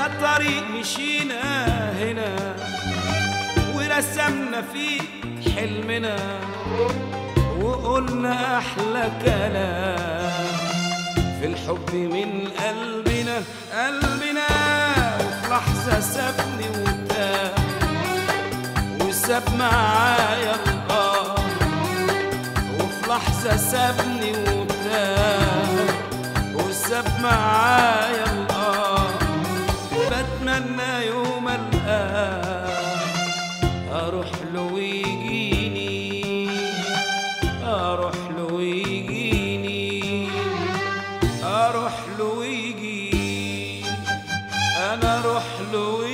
يا طريق مشينا هنا ورسمنا فيه حلمنا وقلنا أحلى كلام في الحب من قلبنا قلبنا وفي لحظة سابني وتاه وساب معايا الله وفي لحظة سابني وتاه وساب معايا الله بتمنى يوم القاه اروح له ويجيني اروح له ويجيني اروح له ويجيني انا اروح له ويجيني